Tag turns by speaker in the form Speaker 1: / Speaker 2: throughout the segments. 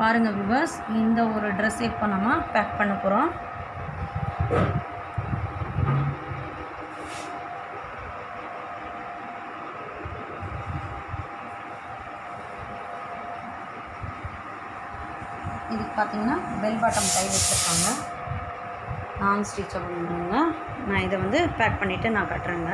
Speaker 1: பாருங்கள் விவர்ஸ் இந்த ஒரு ட்ரெஸ் இப்போ நம்ம பேக் பண்ண போகிறோம் இதுக்கு பார்த்தீங்கன்னா பெல் பாட்டம் டை வச்சுருக்காங்க நான் ஸ்டிச்சபிள்ங்க நான் இதை வந்து பேக் பண்ணிவிட்டு நான் கட்டுறேங்க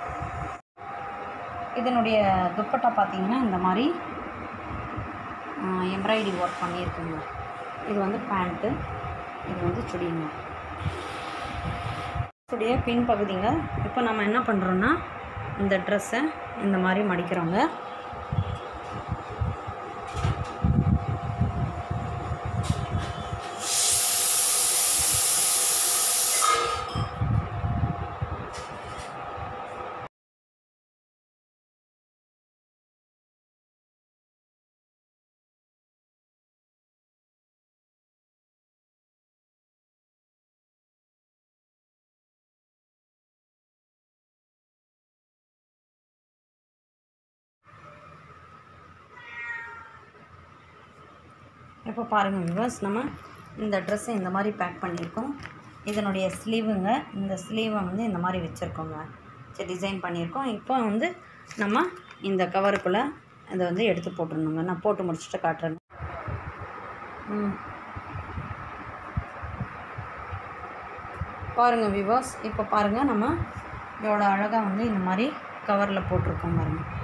Speaker 1: இதனுடைய துப்பட்டா பார்த்தீங்கன்னா இந்த மாதிரி எம்ப்ராய்டரி ஒர்க் பண்ணியிருக்குங்க இது வந்து பேண்ட்டு இது வந்து சுடிங்க உடைய பின் பகுதிங்க இப்போ நம்ம என்ன பண்ணுறோன்னா இந்த ட்ரெஸ்ஸை இந்த மாதிரி மடிக்கிறோங்க இப்போ பாருங்கள் விவர்ஸ் நம்ம இந்த ட்ரெஸ்ஸை இந்த மாதிரி பேக் பண்ணியிருக்கோம் இதனுடைய ஸ்லீவுங்க இந்த ஸ்லீவை வந்து இந்த மாதிரி வச்சுருக்கோங்க சரி டிசைன் பண்ணியிருக்கோம் இப்போ வந்து நம்ம இந்த கவருக்குள்ளே இதை வந்து எடுத்து போட்டுருணுங்க நான் போட்டு முடிச்சுட்டு காட்டுறேங்க ம் பாருங்கள் விவாஸ் இப்போ பாருங்கள் நம்ம இதோட அழகாக வந்து இந்த மாதிரி கவரில் போட்டிருக்கோம் பாருங்கள்